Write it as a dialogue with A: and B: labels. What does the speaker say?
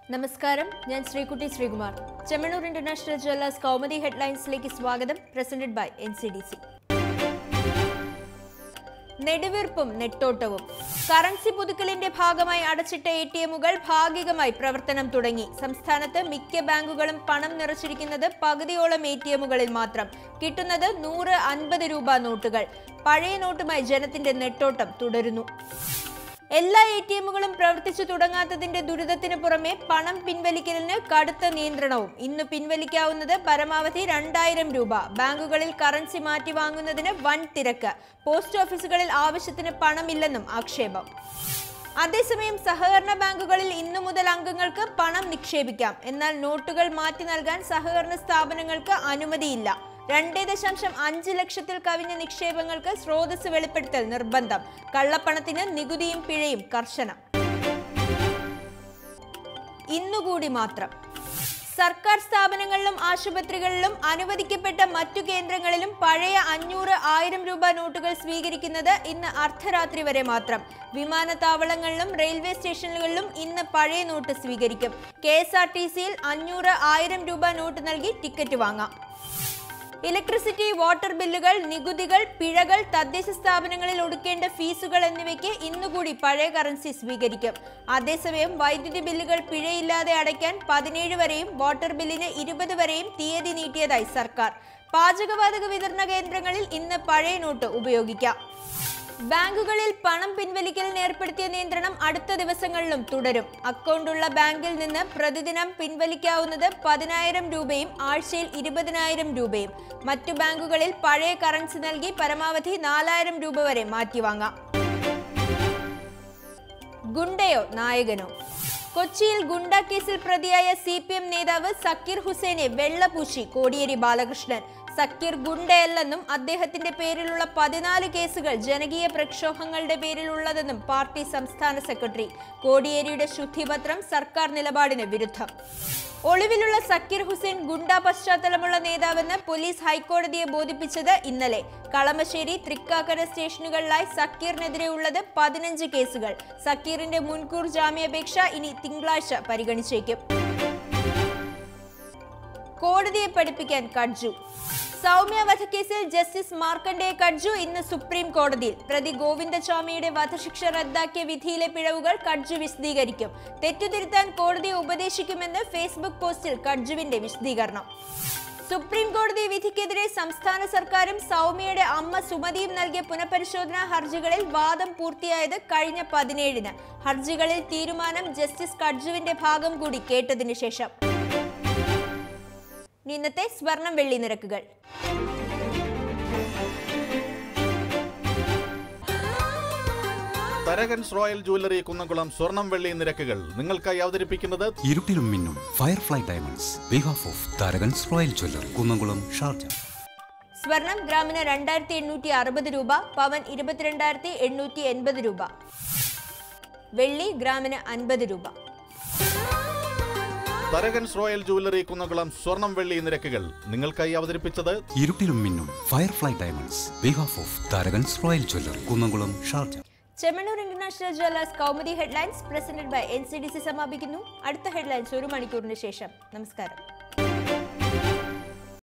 A: നമസ്കാരം ഞാൻ Sreekutty Sreekumar Chemmanur international jewellers Kaumudi ഹെഡ്ലൈൻസിലേക്ക് സ്വാഗതം presented by N C D C നെടുവീർപ്പും നെട്ടോട്ടവും കറൻസി പുതുക്കലിന്റെ ഭാഗമായി അടച്ചിട്ട എ ടി എമ്മുകൾ ഭാഗികമായി പ്രവർത്തനം തുടങ്ങി സംസ്ഥാനത്ത് മിക്ക ബാങ്കുകളും പണം നിറച്ചിരിക്കുന്നത് പകുതിയോളം എ ടി എമ്മുകളിൽ മാത്രം കിട്ടുന്നത് നൂറ് അൻപത് രൂപ നോട്ടുകൾ പഴയ നോട്ടുമായി ജനത്തിന്റെ നെട്ടോട്ടം തുടരുന്നു എല്ലാ എ ടി എമ്മുകളും പ്രവർത്തിച്ചു തുടങ്ങാത്തതിന്റെ ദുരിതത്തിന് പുറമെ പണം പിൻവലിക്കലിന് കടുത്ത നിയന്ത്രണവും ഇന്ന് പിൻവലിക്കാവുന്നത് പരമാവധി രണ്ടായിരം രൂപ ബാങ്കുകളിൽ കറൻസി മാറ്റി വാങ്ങുന്നതിന് വൻ തിരക്ക് പോസ്റ്റ് ഓഫീസുകളിൽ ആവശ്യത്തിന് പണമില്ലെന്നും ആക്ഷേപം അതേസമയം സഹകരണ ബാങ്കുകളിൽ ഇന്നു മുതൽ അംഗങ്ങൾക്ക് പണം നിക്ഷേപിക്കാം എന്നാൽ നോട്ടുകൾ മാറ്റി നൽകാൻ സഹകരണ സ്ഥാപനങ്ങൾക്ക് അനുമതിയില്ല രണ്ടേ ദശാംശം അഞ്ച് ലക്ഷത്തിൽ കവിഞ്ഞ നിക്ഷേപങ്ങൾക്ക് സ്രോതസ് വെളിപ്പെടുത്തൽ നിർബന്ധം കള്ളപ്പണത്തിന് നികുതിയും പിഴയും കർശനം ഇന്നുകൂടി മാത്രം സർക്കാർ സ്ഥാപനങ്ങളിലും ആശുപത്രികളിലും അനുവദിക്കപ്പെട്ട മറ്റു കേന്ദ്രങ്ങളിലും പഴയ അഞ്ഞൂറ് ആയിരം രൂപ നോട്ടുകൾ സ്വീകരിക്കുന്നത് ഇന്ന് അർദ്ധരാത്രി വരെ മാത്രം വിമാനത്താവളങ്ങളിലും റെയിൽവേ സ്റ്റേഷനുകളിലും ഇന്ന് പഴയ നോട്ട് സ്വീകരിക്കും കെ എസ് ആർ ടി സിയിൽ അഞ്ഞൂറ് ആയിരം രൂപ നോട്ട് നൽകി ടിക്കറ്റ് വാങ്ങാം ഇലക്ട്രിസിറ്റി വാട്ടർ ബില്ലുകൾ നികുതികൾ പിഴകൾ തദ്ദേശ സ്ഥാപനങ്ങളിൽ ഒടുക്കേണ്ട ഫീസുകൾ എന്നിവയ്ക്ക് ഇന്നുകൂടി പഴയ കറൻസി സ്വീകരിക്കും അതേസമയം വൈദ്യുതി ബില്ലുകൾ പിഴയില്ലാതെ അടയ്ക്കാൻ പതിനേഴ് വരെയും വാട്ടർ ബില്ലിന് ഇരുപത് വരെയും തീയതി നീട്ടിയതായി സർക്കാർ പാചകവാതക വിതരണ കേന്ദ്രങ്ങളിൽ ഇന്ന് പഴയ നോട്ട് ഉപയോഗിക്കാം ബാങ്കുകളിൽ പണം പിൻവലിക്കലിന് ഏർപ്പെടുത്തിയ നിയന്ത്രണം അടുത്ത ദിവസങ്ങളിലും തുടരും അക്കൗണ്ടുള്ള ബാങ്കിൽ നിന്ന് പ്രതിദിനം പിൻവലിക്കാവുന്നത് പതിനായിരം രൂപയും ആഴ്ചയിൽ ഇരുപതിനായിരം രൂപയും മറ്റു ബാങ്കുകളിൽ പഴയ കറൻസി നൽകി പരമാവധി നാലായിരം രൂപ വരെ മാറ്റിവാങ്ങാം ഗുണ്ടയോ നായകനോ കൊച്ചിയിൽ ഗുണ്ട കേസിൽ പ്രതിയായ സി പി എം നേതാവ് സക്കീർ ഹുസൈനെ വെള്ളപൂശി കോടിയേരി ബാലകൃഷ്ണൻ സക്കീർ ഗുണ്ടയല്ലെന്നും അദ്ദേഹത്തിന്റെ പേരിലുള്ള പതിനാല് കേസുകൾ ജനകീയ പ്രക്ഷോഭങ്ങളുടെ പേരിലുള്ളതെന്നും പാർട്ടി സംസ്ഥാന സെക്രട്ടറി കോടിയേരിയുടെ ശുദ്ധിപത്രം സർക്കാർ നിലപാടിന് വിരുദ്ധം ഒളിവിലുള്ള സക്കീർ ഹുസൈൻ ഗുണ്ട പശ്ചാത്തലമുള്ള നേതാവെന്ന് പോലീസ് ഹൈക്കോടതിയെ ബോധിപ്പിച്ചത് ഇന്നലെ കളമശ്ശേരി തൃക്കാക്കര സ്റ്റേഷനുകളിലായി സക്കീറിനെതിരെ ഉള്ളത് പതിനഞ്ച് കേസുകൾ സക്കീറിന്റെ മുൻകൂർ ജാമ്യാപേക്ഷ ഇനി തിങ്കളാഴ്ച പരിഗണിച്ചേക്കും കോടതിയെ പഠിപ്പിക്കാൻ കഡ്ജു സൗമ്യ വധക്കേസിൽ ജസ്റ്റിസ് മാർക്കണ്ഡേയ കഡ്ജു ഇന്ന് സുപ്രീം കോടതിയിൽ പ്രതി ഗോവിന്ദസ്വാമിയുടെ വധശിക്ഷ റദ്ദാക്കിയ വിധിയിലെ പിഴവുകൾ കഡ്ജു വിശദീകരിക്കും തെറ്റുതിരുത്താൻ കോടതിയെ ഉപദേശിക്കുമെന്ന് ഫേസ്ബുക്ക് പോസ്റ്റിൽ കഡ്ജുവിന്റെ വിശദീകരണം സുപ്രീം കോടതി വിധിക്കെതിരെ സംസ്ഥാന സർക്കാരും സൗമ്യയുടെ അമ്മ സുമതിയും നൽകിയ പുനഃപരിശോധനാ ഹർജികളിൽ വാദം പൂർത്തിയായത് കഴിഞ്ഞ പതിനേഴിന് ഹർജികളിൽ തീരുമാനം ജസ്റ്റിസ് കഡ്ജുവിന്റെ ഭാഗം കൂടി കേട്ടതിനു ശേഷം ഇനി ഇന്നത്തെ സ്വർണം വെള്ളി നിരക്കുകൾ
B: തരകൻസ് റോയൽ ജുവല്ലറി കുന്നംകുളം സ്വർണം വെള്ളി നിരക്കുകൾ നിങ്ങൾക്കായി അവതരിപ്പിക്കുന്നത്
C: ഇരുട്ടിലും മിന്നും firefly diamonds behalf of Tharakans royal jewellery Kunnamkulam Sharjah
A: സ്വർണം ഗ്രാമിന് രണ്ടായിരത്തി എണ്ണൂറ്റി അറുപത് രൂപ പവൻ ഇരുപത്തിരണ്ടായിരത്തി എണ്ണൂറ്റി എൺപത് രൂപ വെള്ളി ഗ്രാമിന് അൻപത് രൂപ
B: തരകൻസ് റോയൽ ജുവല്ലറി കുന്നംകുളം സ്വർണം വെള്ളി നിരക്കുകൾ നിങ്ങൾക്കായി അവതരിപ്പിച്ചത്
C: ഇരുട്ടിലും മിന്നും firefly diamonds behalf of Tharakans royal jewellery Kunnamkulam Sharjah
A: Chemmanur international jewellers Kaumudi headlines presented by N C D C സമാപിക്കുന്നു അടുത്ത ഹെഡ്ലൈൻസ് ഒരു മണിക്കൂറിന് ശേഷം നമസ്കാരം